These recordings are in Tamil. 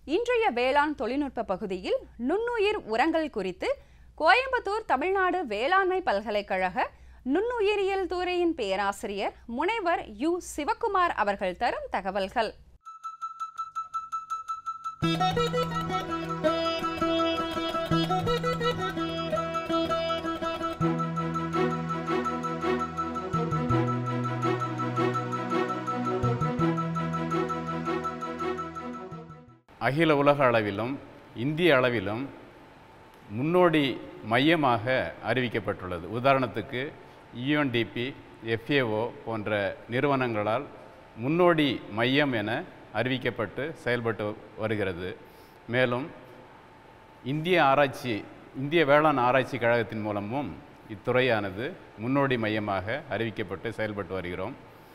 இன்றைய வேளாண் தொழில்நுட்ப பகுதியில் நுண்ணுயிர் உரங்கள் குறித்து கோயம்புத்தூர் தமிழ்நாடு வேளாண்மை பல்கலைக்கழக நுண்ணுயிரியல் துறையின் பேராசிரியர் முனைவர் யு சிவக்குமார் அவர்கள் தரும் தகவல்கள் அகில உலக அளவிலும் இந்திய அளவிலும் முன்னோடி மையமாக அறிவிக்கப்பட்டுள்ளது உதாரணத்துக்கு யுஎன்டிபி எஃப்ஏஓ போன்ற நிறுவனங்களால் முன்னோடி மையம் என அறிவிக்கப்பட்டு செயல்பட்டு வருகிறது மேலும் இந்திய ஆராய்ச்சி இந்திய வேளாண் ஆராய்ச்சி கழகத்தின் மூலமும் இத்துறையானது முன்னோடி மையமாக அறிவிக்கப்பட்டு செயல்பட்டு வருகிறோம்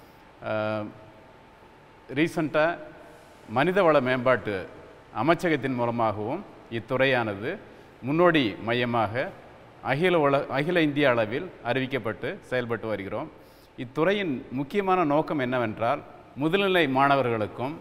ரீசண்டாக மனிதவள மேம்பாட்டு அமைச்சகத்தின் மூலமாகவும் இத்துறையானது முன்னோடி மையமாக அகில உல அகில இந்திய அளவில் அறிவிக்கப்பட்டு செயல்பட்டு வருகிறோம் இத்துறையின் முக்கியமான நோக்கம் என்னவென்றால் முதுநிலை மாணவர்களுக்கும்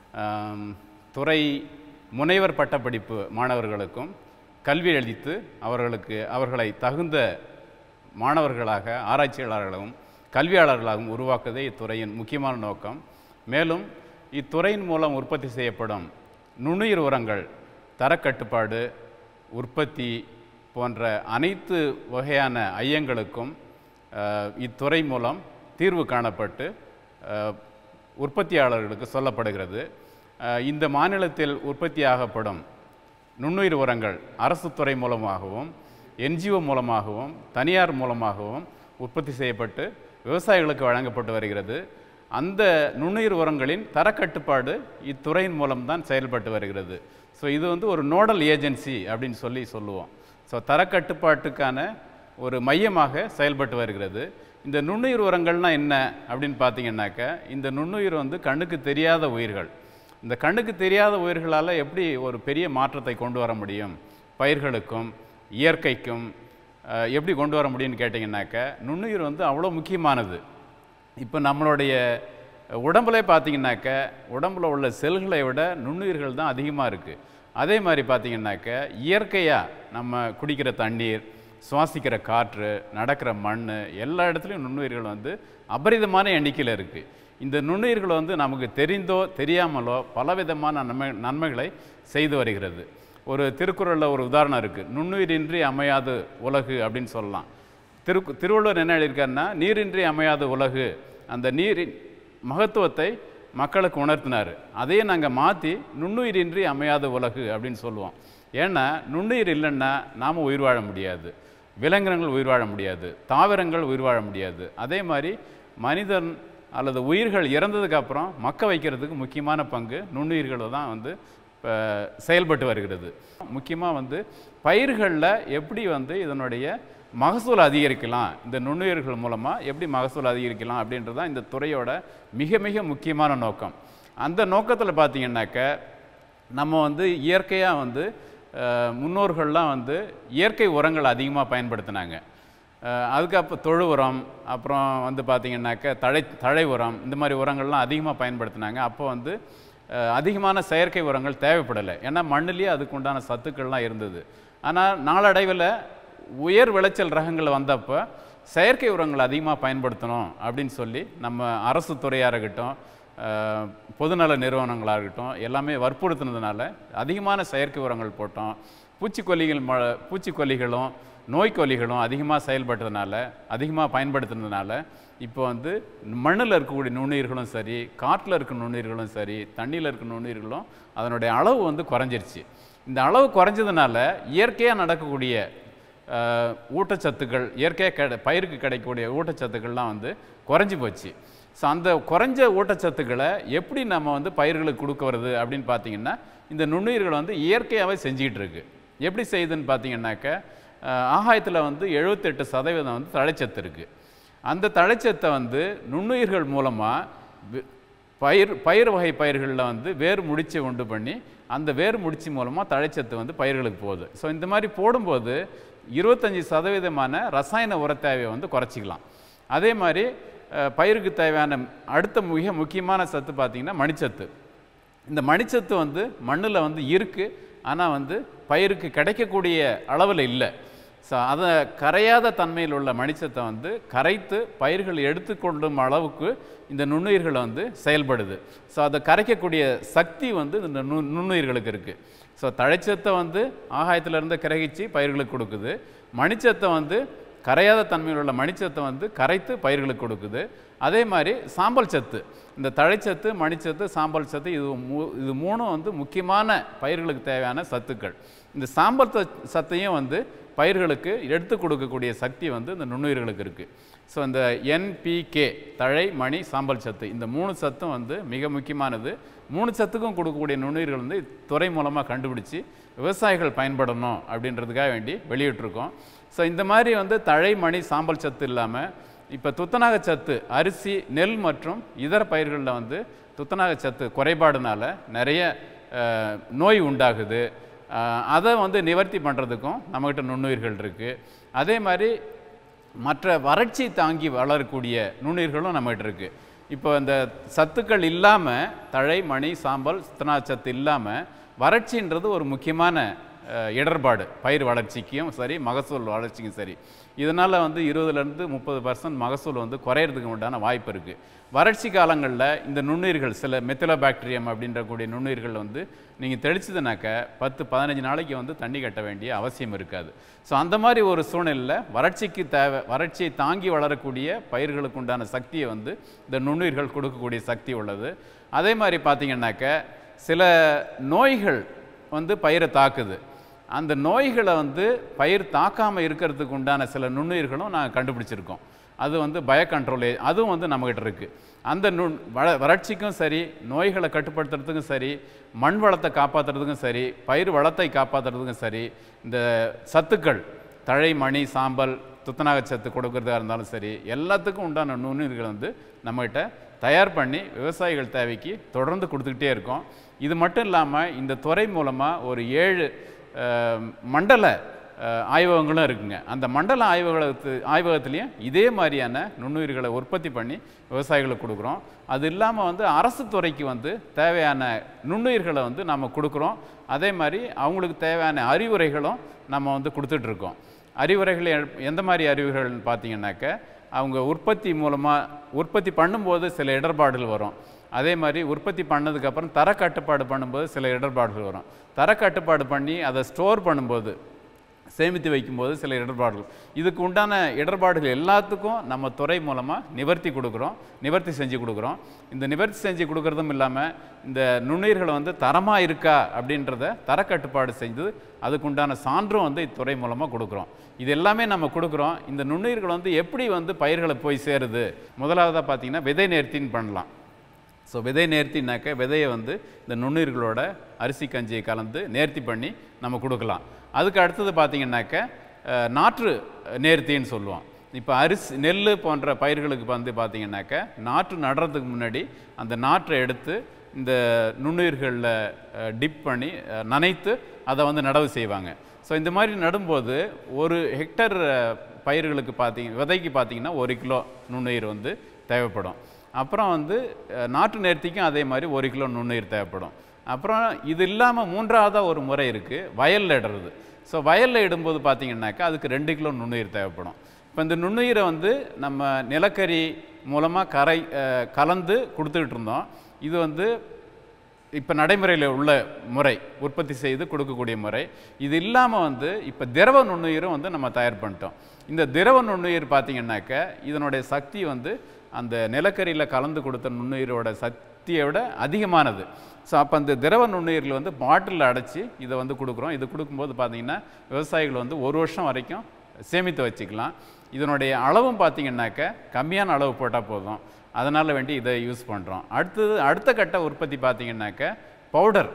ஆம், துறை முனைவர் பட்டப்படிப்பு மாணவர்களுக்கும் கல்வி அளித்து அவர்களுக்கு அவர்களை தகுந்த மாணவர்களாக ஆராய்ச்சியாளர்களாகவும் கல்வியாளர்களாகவும் உருவாக்குவதே இத்துறையின் முக்கியமான நோக்கம் மேலும் இத்துறையின் மூலம் உற்பத்தி செய்யப்படும் நுண்ணுயிர் உரங்கள் தரக்கட்டுப்பாடு உற்பத்தி போன்ற அனைத்து வகையான ஐயங்களுக்கும் அஹ், இத்துறை மூலம் தீர்வு காணப்பட்டு அஹ், உற்பத்தியாளர்களுக்கு சொல்லப்படுகிறது அஹ், இந்த மாநிலத்தில் உற்பத்தியாகப்படும் நுண்ணுயிர் உரங்கள் அரசு துறை மூலமாகவும் என்ஜிஓ மூலமாகவும் தனியார் மூலமாகவும் உற்பத்தி செய்யப்பட்டு விவசாயிகளுக்கு வழங்கப்பட்டு வருகிறது அந்த நுண்ணுயிர் உரங்களின் தரக்கட்டுப்பாடு இத்துறையின் மூலம்தான் செயல்பட்டு வருகிறது ஸோ இது வந்து ஒரு நோடல் ஏஜென்சி அப்படின்னு சொல்லி சொல்லுவோம் ஸோ தரக்கட்டுப்பாட்டுக்கான ஒரு மையமாக செயல்பட்டு வருகிறது இந்த நுண்ணுயிர் உரங்கள்னா என்ன அப்படின்னு பார்த்தீங்கன்னாக்க இந்த நுண்ணுயிர் வந்து கண்ணுக்கு தெரியாத உயிர்கள் இந்த கண்ணுக்கு தெரியாத உயிர்களால் எப்படி ஒரு பெரிய மாற்றத்தை கொண்டு வர முடியும் பயிர்களுக்கும் இயற்கைக்கும் அஹ், எப்படி கொண்டு வர முடியும்னு கேட்டிங்கன்னாக்க நுண்ணுயிர் வந்து அவ்வளோ முக்கியமானது இப்போ நம்மளுடைய உடம்புல பார்த்தீங்கன்னாக்க உடம்புல உள்ள செல்களை விட நுண்ணுயிர்கள் தான் அதிகமாக இருக்குது அதே மாதிரி பார்த்தீங்கன்னாக்க இயற்கையாக நம்ம குடிக்கிற தண்ணீர் சுவாசிக்கிற காற்று நடக்கிற மண் எல்லா இடத்துலையும் நுண்ணுயிர்கள் வந்து அபரிதமான எண்ணிக்கையில் இருக்குது இந்த நுண்ணுயிர்கள் வந்து நமக்கு தெரிந்தோ தெரியாமலோ பலவிதமான நன்மை நன்மைகளை செய்து வருகிறது ஒரு திருக்குறளில் ஒரு உதாரணம் இருக்குது நுண்ணுயிரின்றி அமையாது உலகு அப்படின்னு சொல்லலாம் திரு திருவள்ளுவர் என்ன எழுதியிருக்காருன்னா நீரின்றி அமையாத உலகு அந்த நீரின் மகத்துவத்தை மக்களுக்கு உணர்த்தினார் அதையே நாங்கள் மாற்றி நுண்ணுயிரின்றி அமையாத உலகு அப்படின்னு சொல்லுவோம் ஏன்னா நுண்ணுயிர் இல்லைன்னா நாம் உயிர் வாழ முடியாது விலங்கினங்கள் உயிர் வாழ முடியாது தாவரங்கள் உயிர் வாழ முடியாது அதே மாதிரி மனிதன் அல்லது உயிர்கள் இறந்ததுக்கு அப்புறம் மக்க வைக்கிறதுக்கு முக்கியமான பங்கு நுண்ணுயிர்கள் தான் வந்து இப்போ செயல்பட்டு வருகிறது முக்கியமாக வந்து பயிர்களில் எப்படி வந்து இதனுடைய மகசூல் அதிகரிக்கலாம் இந்த நுண்ணுயிர்கள் மூலமாக எப்படி மகசூல் அதிகரிக்கலாம் அப்படின்றது தான் இந்த துறையோட மிக மிக முக்கியமான நோக்கம் அந்த நோக்கத்தில் பார்த்தீங்கன்னாக்க நம்ம வந்து இயற்கையாக வந்து அஹ், முன்னோர்கள்லாம் வந்து இயற்கை உரங்கள் அதிகமாக பயன்படுத்தினாங்க அஹ், அதுக்கப்புறம் தொழு உரம் அப்புறம் வந்து பார்த்திங்கனாக்க தழை தழை உரம் இந்த மாதிரி உரங்கள்லாம் அதிகமாக பயன்படுத்தினாங்க அப்போ வந்து அஹ், அதிகமான செயற்கை உரங்கள் தேவைப்படலை ஏன்னா மண்ணுலேயே அதுக்கு உண்டான சத்துக்கள்லாம் இருந்தது ஆனால் நாளடைவில் உயர் விளைச்சல் ரகங்கள் வந்தப்போ செயற்கை உரங்கள் அதிகமாக பயன்படுத்தணும் அப்படின்னு சொல்லி நம்ம அரசு துறையாக இருக்கட்டும் அஹ், பொதுநல நிறுவனங்களாக இருக்கட்டும் எல்லாமே வற்புறுத்தினதுனால அதிகமான செயற்கை உரங்கள் போட்டோம் பூச்சிக்கொல்லிகள் ம பூச்சிக்கொல்லிகளும் நோய்க்கொல்லிகளும் அதிகமாக செயல்பட்டதுனால அதிகமாக பயன்படுத்துனதுனால இப்போ வந்து மண்ணில் இருக்கக்கூடிய நுண்ணுயிர்களும் சரி காற்றில் இருக்க நுண்ணுயிர்களும் சரி தண்ணியில் இருக்க நுண்ணுயிர்களும் அதனுடைய அளவு வந்து குறைஞ்சிருச்சு இந்த அளவு குறைஞ்சதுனால இயற்கையாக நடக்கக்கூடிய அஹ், ஊட்டச்சத்துக்கள் இயற்கையாக கிடை பயிருக்கு கிடைக்கக்கூடிய ஊட்டச்சத்துக்கள்லாம் வந்து குறைஞ்சி போச்சு ஸோ அந்த குறைஞ்ச ஊட்டச்சத்துக்களை எப்படி நம்ம வந்து பயிர்களுக்கு கொடுக்க வருது அப்படின்னு பார்த்தீங்கன்னா இந்த நுண்ணுயிர்கள் வந்து இயற்கையாகவே செஞ்சுக்கிட்டு இருக்கு எப்படி செய்யுதுன்னு பார்த்தீங்கன்னாக்க ஆகாயத்தில் வந்து எழுபத்தெட்டு சதவீதம் வந்து தழைச்சத்து இருக்குது அந்த தழைச்சத்தை வந்து நுண்ணுயிர்கள் மூலமாக பயிர் பயிர் வகை பயிர்களில் வந்து வேர் முடிச்சை உண்டு பண்ணி அந்த வேர் முடிச்சு மூலமாக தழைச்சத்து வந்து பயிர்களுக்கு போகுது ஸோ இந்த மாதிரி போடும்போது இருபத்தஞ்சி சதவீதமான ரசாயன உர தேவையை வந்து குறைச்சிக்கலாம் அதே மாதிரி அஹ், பயிருக்கு தேவையான அடுத்த மிக முக்கியமான சத்து பார்த்திங்கன்னா மணிச்சத்து இந்த மணிச்சத்து வந்து மண்ணில் வந்து இருக்குது ஆனால் வந்து பயிருக்கு கிடைக்கக்கூடிய அளவில் இல்லை ஸோ அதை கரையாத தன்மையில் உள்ள மணிச்சத்தை வந்து கரைத்து பயிர்கள் எடுத்துக்கொள்ளும் அளவுக்கு இந்த நுண்ணுயிர்கள் வந்து செயல்படுது ஸோ அதை கரைக்கக்கூடிய சக்தி வந்து இந்த நு நுண்ணுயிர்களுக்கு இருக்குது ஸோ தழைச்சத்தை வந்து ஆகாயத்திலிருந்து கிரகிச்சு பயிர்களுக்கு கொடுக்குது மணிச்சத்தை வந்து கரையாத தன்மையில் உள்ள மணிச்சத்தை வந்து கரைத்து பயிர்களுக்கு கொடுக்குது அதே மாதிரி சாம்பல் சத்து இந்த தழைச்சத்து மணிச்சத்து சாம்பல் சத்து இது மூ இது மூணும் வந்து முக்கியமான பயிர்களுக்கு தேவையான சத்துக்கள் இந்த சாம்பல் சத்- சத்தையும் வந்து பயிர்களுக்கு எடுத்து கொடுக்கக்கூடிய சக்தி வந்து இந்த நுண்ணுயிர்களுக்கு இருக்குது ஸோ இந்த என்பிகே தழை மணி சாம்பல் சத்து இந்த மூணு சத்தும் வந்து மிக முக்கியமானது மூணு சத்துக்கும் கொடுக்கக்கூடிய நுண்ணுயிர்கள் வந்து துறை மூலமாக கண்டுபிடிச்சி விவசாயிகள் பயன்படணும் அப்படின்றதுக்காக வேண்டி வெளியிட்டிருக்கோம் ஸோ இந்த மாதிரி வந்து தழை மணி சாம்பல் சத்து இல்லாமல் இப்போ துத்தநாக சத்து அரிசி நெல் மற்றும் இதர பயிர்களில் வந்து துத்தநாக சத்து குறைபாடுனால நிறைய அஹ், நோய் உண்டாகுது அஹ், அதை வந்து நிவர்த்தி பண்ணுறதுக்கும் நம்மகிட்ட நுண்ணுயிர்கள் இருக்குது அதே மாதிரி மற்ற வறட்சி தாங்கி வளரக்கூடிய நுண்ணுயிர்களும் நம்மகிட்ட இருக்குது இப்போ இந்த சத்துக்கள் இல்லாமல் தழை மணி சாம்பல் துத்தநாக சத்து இல்லாமல் வறட்சின்றது ஒரு முக்கியமான அஹ், இடர்பாடு பயிர் வளர்ச்சிக்கும் சரி மகசூல் வளர்ச்சிக்கும் சரி இதனால் வந்து இருபதுலேருந்து முப்பது பர்சன்ட் மகசூல் வந்து குறையிறதுக்கு உண்டான வாய்ப்பு இருக்குது வறட்சி காலங்களில் இந்த நுண்ணுயிர்கள் சில மெத்திலோபாக்டீரியம் அப்படின்ற கூடிய நுண்ணுயிர்கள் வந்து நீங்கள் தெளிச்சதுனாக்க பத்து பதினஞ்சு நாளைக்கு வந்து தண்ணி கட்ட வேண்டிய அவசியம் இருக்காது ஸோ அந்த மாதிரி ஒரு சூழ்நிலையில் வறட்சிக்கு தேவை வறட்சியை தாங்கி வளரக்கூடிய பயிர்களுக்கு உண்டான சக்தியை வந்து இந்த நுண்ணுயிர்கள் கொடுக்கக்கூடிய சக்தி உள்ளது அதே மாதிரி பார்த்தீங்கன்னாக்க சில நோய்கள் வந்து பயிரை தாக்குது அந்த நோய்களை வந்து பயிர் தாக்காமல் இருக்கிறதுக்கு உண்டான சில நுண்ணுயிர்களும் நாங்கள் கண்டுபிடிச்சிருக்கோம் அது வந்து பய கண்ட்ரோல் அதுவும் வந்து நம்மகிட்ட இருக்குது அந்த நுண் வள வறட்சிக்கும் சரி நோய்களை கட்டுப்படுத்துறதுக்கும் சரி மண் வளத்தை காப்பாற்றுறதுக்கும் சரி பயிர் வளத்தை காப்பாற்றுறதுக்கும் சரி இந்த சத்துக்கள் தழை மணி சாம்பல் துத்தநாகச் சத்து கொடுக்கறதா இருந்தாலும் சரி எல்லாத்துக்கும் உண்டான நுண்ணுயிர்கள் வந்து நம்மகிட்ட தயார் பண்ணி விவசாயிகள் தேவைக்கு தொடர்ந்து கொடுத்துக்கிட்டே இருக்கோம் இது மட்டும் இல்லாமல் இந்த துறை மூலமாக ஒரு ஏழு அஹ், மண்டல அஹ், ஆய்வகங்களும் இருக்குங்க அந்த மண்டல ஆய்வகத்து ஆய்வகத்துலேயும் இதே மாதிரியான நுண்ணுயிர்களை உற்பத்தி பண்ணி விவசாயிகளுக்கு கொடுக்குறோம் அது இல்லாமல் வந்து அரசு துறைக்கு வந்து தேவையான நுண்ணுயிர்களை வந்து நம்ம கொடுக்குறோம் அதே மாதிரி அவங்களுக்கு தேவையான அறிவுரைகளும் நம்ம வந்து கொடுத்துட்ருக்கோம் அறிவுரைகள் எ- எந்த மாதிரி அறிவுரைகள்னு பார்த்தீங்கன்னாக்க அவங்க உற்பத்தி மூலமாக உற்பத்தி பண்ணும்போது சில இடர்பாடுகள் வரும் அதே மாதிரி உற்பத்தி பண்ணதுக்கப்புறம் தர கட்டுப்பாடு பண்ணும்போது சில இடர்பாடுகள் வரும் தர கட்டுப்பாடு பண்ணி அதை ஸ்டோர் பண்ணும்போது சேமித்து வைக்கும்போது சில இடர்பாடுகள் இதுக்கு உண்டான இடர்பாடுகள் எல்லாத்துக்கும் நம்ம துறை மூலமாக நிவர்த்தி கொடுக்குறோம் நிவர்த்தி செஞ்சு கொடுக்குறோம் இந்த நிவர்த்தி செஞ்சு கொடுக்குறதும் இல்லாமல் இந்த நுண்ணுயிர்கள் வந்து தரமாக இருக்கா அப்படின்றத தரக்கட்டுப்பாடு செஞ்சு அதுக்கு உண்டான சான்றும் வந்து இத்துறை மூலமாக கொடுக்குறோம் இது எல்லாமே நம்ம கொடுக்குறோம் இந்த நுண்ணுயிர்கள் வந்து எப்படி வந்து பயிர்களை போய் சேருது முதலாவதாக பார்த்தீங்கன்னா விதை நேர்த்தின்னு பண்ணலாம் ஸோ விதை நேர்த்தினாக்க விதையை வந்து இந்த நுண்ணுயிர்களோட அரிசி கஞ்சியை கலந்து நேர்த்தி பண்ணி நம்ம கொடுக்கலாம் அதுக்கு அடுத்தது பார்த்தீங்கன்னாக்க அஹ், நாற்று நேர்த்தின்னு சொல்லுவோம் இப்போ அரிசி நெல் போன்ற பயிர்களுக்கு வந்து பார்த்தீங்கன்னாக்க நாற்று நடுறதுக்கு முன்னாடி அந்த நாற்றை எடுத்து இந்த நுண்ணுயிர்களில் டிப் பண்ணி அஹ், நனைத்து அதை வந்து நடவு செய்வாங்க ஸோ இந்த மாதிரி நடும்போது ஒரு ஹெக்டர் அஹ், பயிர்களுக்கு பார்த்தீங்க விதைக்கு பார்த்தீங்கன்னா ஒரு கிலோ நுண்ணுயிர் வந்து தேவைப்படும் அப்புறம் வந்து அஹ், நாட்டு நேர்த்திக்கும் அதே மாதிரி ஒரு கிலோ நுண்ணுயிர் தேவைப்படும் அப்புறம் இது இல்லாமல் மூன்றாவதாக ஒரு முறை இருக்குது வயலில் இடுறது ஸோ வயலில் இடும்போது பார்த்தீங்கன்னாக்கா அதுக்கு ரெண்டு கிலோ நுண்ணுயிர் தேவைப்படும் இப்போ இந்த நுண்ணுயிரை வந்து நம்ம நிலக்கரி மூலமாக கரை அஹ், கலந்து கொடுத்துக்கிட்டு இருந்தோம் இது வந்து இப்போ நடைமுறையில் உள்ள முறை உற்பத்தி செய்து கொடுக்கக்கூடிய முறை இது இல்லாமல் வந்து இப்போ திரவ நுண்ணுயிரும் வந்து நம்ம தயார் பண்ணிட்டோம் இந்த திரவ நுண்ணுயிர் பார்த்தீங்கன்னாக்க இதனுடைய சக்தி வந்து அந்த நிலக்கரியில் கலந்து கொடுத்த நுண்ணுயிரோட சக்தியை விட அதிகமானது ஸோ அப்போ அந்த திரவ நுண்ணுயிர்கள் வந்து பாட்டிலில் அடைச்சி இதை வந்து கொடுக்குறோம் இது கொடுக்கும்போது பார்த்தீங்கன்னா விவசாயிகள் வந்து ஒரு வருஷம் வரைக்கும் சேமித்து வச்சுக்கலாம் இதனுடைய அளவும் பார்த்தீங்கன்னாக்க கம்மியான அளவு போட்டால் போதும் அதனால் வேண்டி இதை யூஸ் பண்ணுறோம் அடுத்தது அடுத்த கட்ட உற்பத்தி பார்த்தீங்கன்னாக்க பவுடர்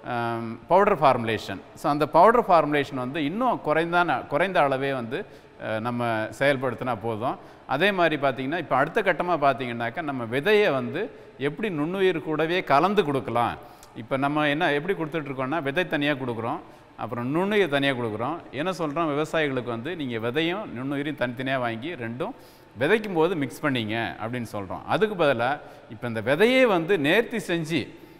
பவுடர் ஃபார்முலேஷன் ஸோ அந்த பவுடர் ஃபார்முலேஷன் வந்து இன்னும் குறைந்தான குறைந்த அளவே வந்து அஹ், நம்ம செயல்படுத்தினா போதும் அதே மாதிரி பார்த்தீங்கன்னா இப்போ அடுத்த கட்டமாக பார்த்தீங்கன்னாக்கா நம்ம விதையை வந்து எப்படி நுண்ணுயிர் கூடவே கலந்து கொடுக்கலாம் இப்போ நம்ம என்ன எப்படி கொடுத்துட்ருக்கோம்னா விதை தனியாக கொடுக்குறோம் அப்புறம் நுண்ணுயிர் தனியாக கொடுக்குறோம் என்ன சொல்கிறோம் விவசாயிகளுக்கு வந்து நீங்கள் விதையும் நுண்ணுயிரையும் தனித்தனியாக வாங்கி ரெண்டும் விதைக்கும் போது மிக்ஸ் பண்ணீங்க அப்படின்னு சொல்கிறோம் அதுக்கு பதிலாக இப்போ இந்த விதையே வந்து நேர்த்தி செஞ்சு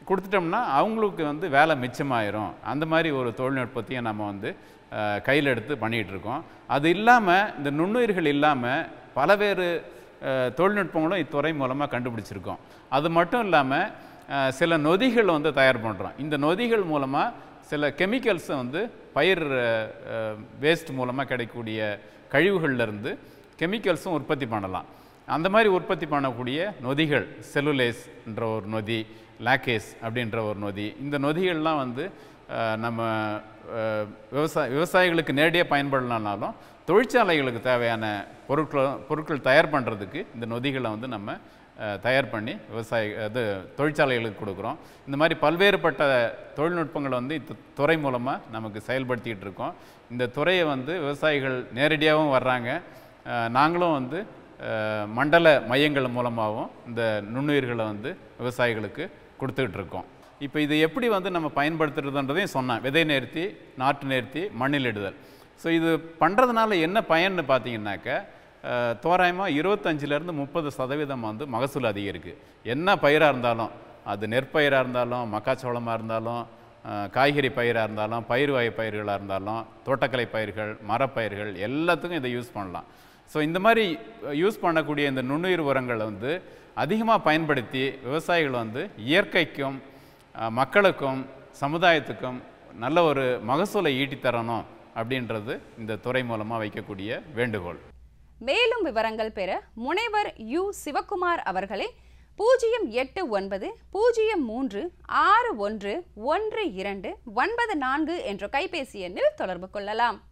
கொடுத்துட்டோம்னா அவங்களுக்கு வந்து வேலை மிச்சமாயிரும் அந்த மாதிரி ஒரு தொழில்நுட்பத்தையும் நம்ம வந்து அஹ், கையில் எடுத்து பண்ணிகிட்டு இருக்கோம் அது இல்லாமல் இந்த நுண்ணுயிர்கள் இல்லாமல் பலவேறு அஹ், தொழில்நுட்பங்களும் இத்துறை மூலமாக கண்டுபிடிச்சிருக்கோம் அது மட்டும் இல்லாமல் சில நொதிகள் வந்து தயார் பண்ணுறோம் இந்த நொதிகள் மூலமாக சில கெமிக்கல்ஸை வந்து பயிர் வேஸ்ட் மூலமாக கிடைக்கக்கூடிய கழிவுகள்ல இருந்து கெமிக்கல்ஸும் உற்பத்தி பண்ணலாம் அந்த மாதிரி உற்பத்தி பண்ணக்கூடிய நொதிகள் செல்லுலேஸ்ன்ற ஒரு நொதி லாக்கேஸ் அப்படின்ற ஒரு நொதி இந்த நொதிகள்லாம் வந்து அஹ், நம்ம அஹ், விவசாய விவசாயிகளுக்கு நேரடியாக பயன்படலனாலும் தொழிற்சாலைகளுக்கு தேவையான பொருட்கள் பொருட்கள் தயார் பண்ணுறதுக்கு இந்த நொதிகளை வந்து நம்ம அஹ், தயார் பண்ணி விவசாய அது தொழிற்சாலைகளுக்கு கொடுக்குறோம் இந்த மாதிரி பல்வேறுபட்ட தொழில்நுட்பங்களை வந்து இந்த துறை மூலமாக நமக்கு செயல்படுத்திக்கிட்டு இருக்கோம் இந்த துறையை வந்து விவசாயிகள் நேரடியாகவும் வர்றாங்க அஹ், நாங்களும் வந்து அஹ், மண்டல மையங்கள் மூலமாகவும் இந்த நுண்ணுயிர்களை வந்து விவசாயிகளுக்கு கொடுத்துக்கிட்டு இருக்கோம் இப்போ இது எப்படி வந்து நம்ம பயன்படுத்துறதுன்றதையும் சொன்னேன் விதை நேர்த்தி நாற்று நேர்த்தி மண்ணிலிடுதல் ஸோ இது பண்ணுறதுனால என்ன பயன்னு பார்த்தீங்கன்னாக்க அஹ், தோராயமா இருபத்தஞ்சிலேருந்து முப்பது சதவீதம் வந்து மகசூல் அதிகரிக்கு என்ன பயிராக இருந்தாலும் அது நெற்பயிராக இருந்தாலும் மக்காச்சோளமாக இருந்தாலும் அஹ், காய்கறி பயிராக இருந்தாலும் பயிர் வகை பயிர்களாக இருந்தாலும் தோட்டக்கலை பயிர்கள் மரப்பயிர்கள் எல்லாத்துக்கும் இதை யூஸ் பண்ணலாம் ஸோ இந்த மாதிரி யூஸ் பண்ணக்கூடிய இந்த நுண்ணுயிர் உரங்களை வந்து அதிகமாக பயன்படுத்தி விவசாயிகள் வந்து இயற்கைக்கும் அஹ், மக்களுக்கும் சமுதாயத்துக்கும் நல்ல ஒரு மகசூலை ஈட்டித் தரணும் அப்படின்றது இந்த துறை மூலமாக வைக்கக்கூடிய வேண்டுகோள் மேலும் விவரங்கள் பெற முனைவர் யு சிவக்குமார் அவர்களை பூஜ்ஜியம் எட்டு ஒன்பது பூஜ்ஜியம் மூன்று ஆறு ஒன்று ஒன்று இரண்டு ஒன்பது நான்கு என்ற கைபேசி எண்ணில் தொடர்பு கொள்ளலாம்